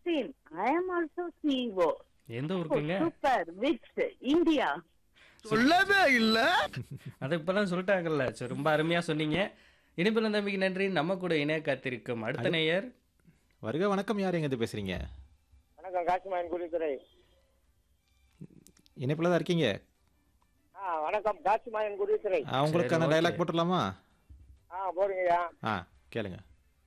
Christine, I am also CEO. எந்த ஊருக்குங்க Super, which India. சொல்லவே இல்ல அதை இப்பதான் சொல்லிட்டாங்கல்ல சரி ரொம்ப அருமையா சொன்னீங்க இனிப்பில் தம்பிக்கு நன்றி நம்ம கூட இணைய காத்திருக்கும் அடுத்த நேயர் வருக வணக்கம் யார் எங்கேருந்து பேசுறீங்க வணக்கம் காசிமாயன் குடித்துறை இணைப்பில் தான் இருக்கீங்க ஆ வணக்கம் காசிமாயன் குடித்துறை ஆ, உங்களுக்கான சரி, டயலாக் okay. போட்டுடலாமா ஆ போடுங்கய்யா ஆ கேளுங்க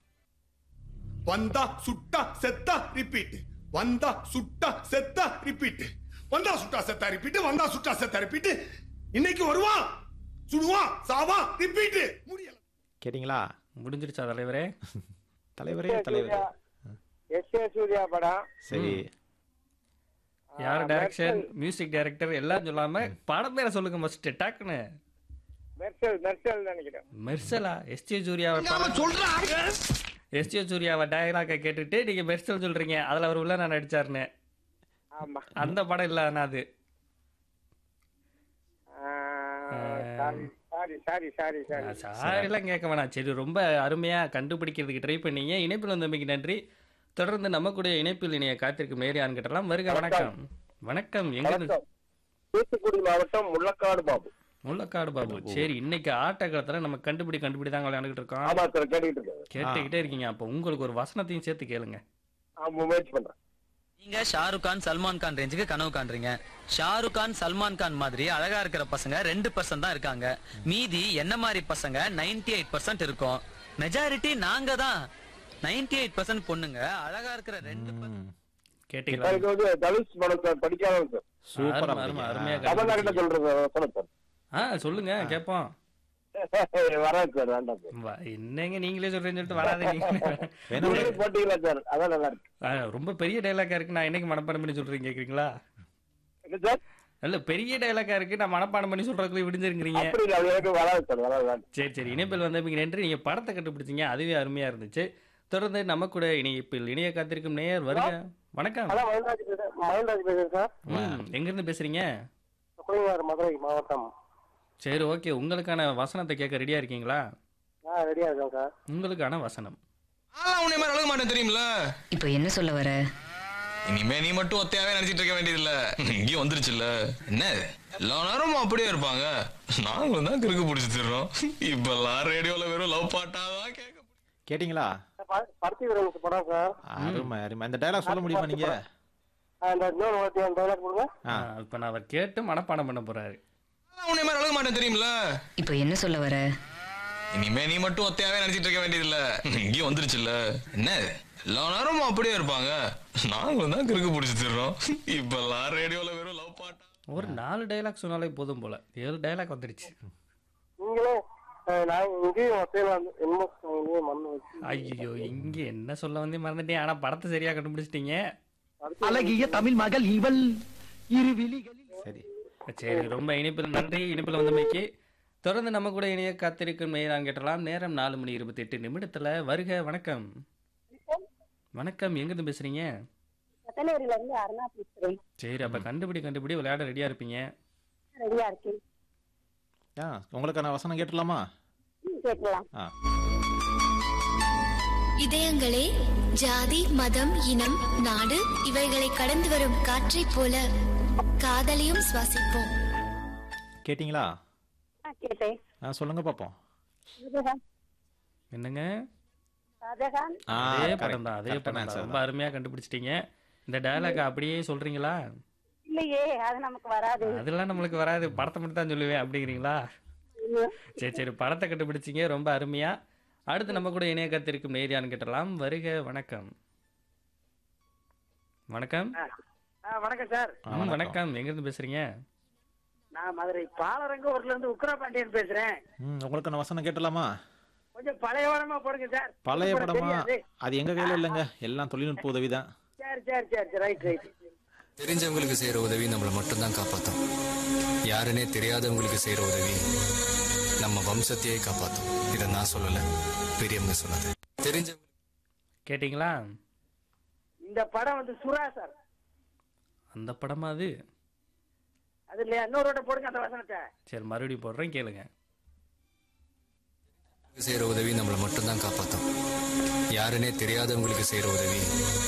வந்தா சுட்டா செத்தா ரிப்பீட் வந்தா சுட்டா செத்தா ரிப்பீட் வந்தா சுட்டா செத்தா ரிப்பீட் வந்தா சுட்டா செத்தா ரிப்பீட் இன்னைக்கு வருவான் சுடுவான் சாவான் ரிப்பீட் முடியல கேட்டிங்களா முடிஞ்சிருச்சா தலைவரே தலைவரே தலைவரே எஸ் ஏ சூர்யா படம் சரி யார் டைரக்ஷன் மியூசிக் டைரக்டர் எல்லாம் சொல்லாம படம் பேரை சொல்லுங்க ஃபர்ஸ்ட் டக்குன்னு மெர்சல் மெர்சல் நினைக்கிறேன் மெர்சலா எஸ்டி சூர்யாவை சொல்றாங்க எஸ்டி சூர்யாவை டயலாக கேட்டுட்டு நீங்க மெர்சல் சொல்றீங்க அதுல அவர் உள்ள நான் நடிச்சாருன்னு ஆமா அந்த படம் இல்ல ஆனா அது sorry sorry sorry sorry sorry சாரிலாம் கேட்க வேணாம் சரி ரொம்ப அருமையா கண்டுபிடிக்கிறதுக்கு ட்ரை பண்ணீங்க இணைப்பில் வந்தமைக்கு நன்றி தொடர்ந்து நம்ம கூட இணைப்பில் இணைய காத்திருக்கும் நேரியான்னு கேட்டலாம் வருக வணக்கம் வணக்கம் எங்க இருந்து வணக்கம் தூத்துக்குடி மாவட்டம் முள்ளக்காடு பாபு முள்ளக்காடு பாபு சரி இன்னைக்கு ஆட்ட காலத்துல நம்ம கண்டுபிடி கண்டுபிடி தான் விளையாண்டுட்டு இருக்கோம் ஆமா சார் கேட்டுக்கிட்டு இருக்கேன் கேட்டுக்கிட்டே இருக்கீங்க அப்போ உங்களுக்கு ஒரு வசனத்தையும் சேர்த்து கேளுங்க ஆமா முயற்சி பண்றேன் நீங்க ஷாருக் கான் சல்மான் கான் ரேஞ்சுக்கு கனவு காண்றீங்க ஷாருக் கான் சல்மான் கான் மாதிரி அழகா இருக்கிற பசங்க ரெண்டு பர்சன்ட் தான் இருக்காங்க மீதி என்ன மாதிரி பசங்க 98% எயிட் பர்சன்ட் இருக்கும் மெஜாரிட்டி நாங்க தான் 98% எயிட் பர்சன்ட் பொண்ணுங்க அழகா இருக்கிற ரெண்டு percent- ம், கேட்டீங்களா சார் இது வந்து தனுஷ் படம் சார் படிக்காதவங்க சார் சூப்பரா அருமை, அருமை, பண்ணீங்க. அருமையா தமிழ்நாட்டில் கண்டுபிடிச்சீங்க. சொல்றது வசனம் சார் ஆ சொல்லுங்க கேட்போம் வராது சார் வேண்டாம் சார் வா, என்னங்க நீங்களே சொல்றேன்னு சொல்லிட்டு வராதீங்க வேணா நீங்களே போட்டீங்களா சார் அதான் நல்லா இருக்கு ஆ, ரொம்ப பெரிய டைலாக்கா இருக்கு நான் என்னைக்கு மனப்பாடம் பண்ணி சொல்றீங்க கேக்குறீங்களா என்ன சார் இல்ல பெரிய டைலாக்கா இருக்கு நான் மனப்பாடம் பண்ணி சொல்றதுக்குள்ள விடிஞ்சிருக்கிறீங்க அப்படி இல்லை அது எனக்கு வராது சார் வராது வேண்டாம் சரி சரி இணைப்பில் வந்தமைக்கு நன்றி நீங்க படத்தை கண்டுபிடிச்சீங்க அதுவே அருமையா இருந்துச்சு தொடர்ந்து நம்ம கூட இணைப்பில் இணைய காத்திருக்கும் நேயர் வருக வணக்கம் ஹலோ மயில்ராஜ் பேசுறேன் மயில்ராஜ் பேசுறேன் சார் ம், எங்க இருந்து பேசுறீங்க குளிவார் மதுரை மாவட்டம் சரி ஓகே உங்களுக்கான வசனத்தை கேட்க ரெடியா இருக்கீங்களா ஆ ரெடியா இருக்கேன் சார் உங்களுக்கான வசனம் ஆனா உன்னை மாதிரி அழக மாட்டேன் தெரியுமில்ல இப்போ என்ன சொல்ல வர இனிமே நீ மட்டும் ஒத்தையாவே நினைச்சிட்டு இருக்க வேண்டியது இல்ல இங்கேயும் வந்துருச்சுல்ல என்ன எல்லா நேரமும் அப்படியே இருப்பாங்க நாங்களும் தான் கிறுக்கு பிடிச்சி தர்றோம் இப்பெல்லாம் ரேடியோல வெறும் லவ் பாட்டாதான் கேட்க கேட்டிங்களா பருத்தி வீரனுக்கு படம் சார் அருமை அருமை அந்த டயலாக் சொல்ல முடியுமா நீங்க அந்த இன்னொரு வாட்டி அந்த டைலாக் கொடுங்க ஆ ஆ, இப்ப நான் அவர் கேட்டு மனப்பாடம் பண்ண போறாரு ஆனா உன்னை மாதிரி அழக மாட்டேன் தெரியுமில்ல இப்போ என்ன சொல்ல வர இனிமே நீ மட்டும் ஒத்தையாவே நினைச்சிட்டு இருக்க வேண்டியது இல்ல இங்கேயும் வந்துருச்சுல்ல என்ன எல்லா நேரமும் அப்படியே இருப்பாங்க நாங்களும் தான் கிறுக்கு பிடிச்சி தர்றோம் இப்பெல்லாம் ரேடியோல வெறும் லவ் பாட்டா ஒரு நாலு டைலாக் சொன்னாலே போதும் போல ஏழு டைலாக் வந்துருச்சு நீங்களே அஹ், நான் இங்கேயும் ஒத்தையில வந்து என்னமோ இங்கேயும் மண்ணு வச்சு ஐயோ இங்க என்ன சொல்ல வந்தே மறந்துட்டேன் ஆனா படத்தை சரியா கண்டுபிடிச்சிட்டீங்க அழகிய தமிழ் மகள் இவள் இரு விழிகளில் சரி சரி ரொம்ப இனிப்பில் நன்றி இனிப்பில் வந்தமைக்கு தொடர்ந்து நம்ம கூட இணைய காத்திருக்கும் நேரம் கேட்டலாம் நேரம் நாலு மணி இருபத்தி எட்டு நிமிடத்துல வருக வணக்கம் வணக்கம் எங்கிருந்து பேசுறீங்க கட்டளேரியில இருந்து அருணா பேசுறேன் சரி அப்ப கண்டுபிடி கண்டுபிடி விளையாட ரெடியா இருப்பீங்க ரெடியா இருக்கேன் ஆ உங்களுக்கான வசனம் கேட்டுடலாமா ம், கேட்கலாம் ஆ இதயங்களே ஜாதி மதம் இனம் நாடு இவைகளை கடந்து வரும் காற்றைப் போல காதலையும் சுவாசிப்போம் கேட்டிங்களா ஆ, கேட்டேன் ஆ சொல்லுங்க பார்ப்போம் ஷாஜகான் என்னங்க ஷாஜகான் ஆ அதே correct. படம் தான் அதே correct ஆன படம் answer தான் ரொம்ப தான். அருமையா கண்டுபிடிச்சிட்டீங்க இந்த டயலாக் அப்படியே சொல்றீங்களா இல்லையே அது நமக்கு வராது அதெல்லாம் நம்மளுக்கு வராது படத்தை மட்டும் தான் சொல்லுவேன் அப்படிங்கிறீங்களா சரி சரி படத்தை கண்டுபிடிச்சிங்க ரொம்ப அருமையா அடுத்து நம்ம கூட இணைய கத்திருக்கும் நேரியான்னு கேட்டலாம் வருக வணக்கம் வணக்கம் வணக்கம் சார் ஆ, ம், வணக்கம் எங்கிருந்து பேசுறீங்க நான் மதுரை பாலரங்கூர்ல இருந்து உக்ரபாண்டியன் பேசுறேன் ம் உங்களுக்கான வசனம் கேட்டலாமா கொஞ்சம் பழைய படமா போடுங்க சார் பழைய புது படம் படமா தெரியாது. அது எங்க கையில இல்லைங்க எல்லாம் தொழில்நுட்ப உதவி தான் சரி சரி சரி ரைட் ரைட் தெரிஞ்சவங்களுக்கு செய்யற உதவி நம்மளை மட்டும்தான் காப்பாத்தும் யாருன்னே தெரியாதவங்களுக்கு செய்யற உதவி நம்ம வம்சத்தையே காப்பாத்தும் இதை நான் சொல்லல பெரியவங்க சொன்னது தெரிஞ்சவங்க கேட்டிங்களா இந்த படம் வந்து சுறா சார் அந்த படமா அது அது இல்லையா இன்னொரு போடுங்க அந்த வசனத்தை சரி மறுபடியும் போடுறேன் கேளுங்க செய்யற உதவி நம்மளை மட்டும்தான் காப்பாத்தும் யாருன்னே தெரியாதவங்களுக்கு செய்யற உதவி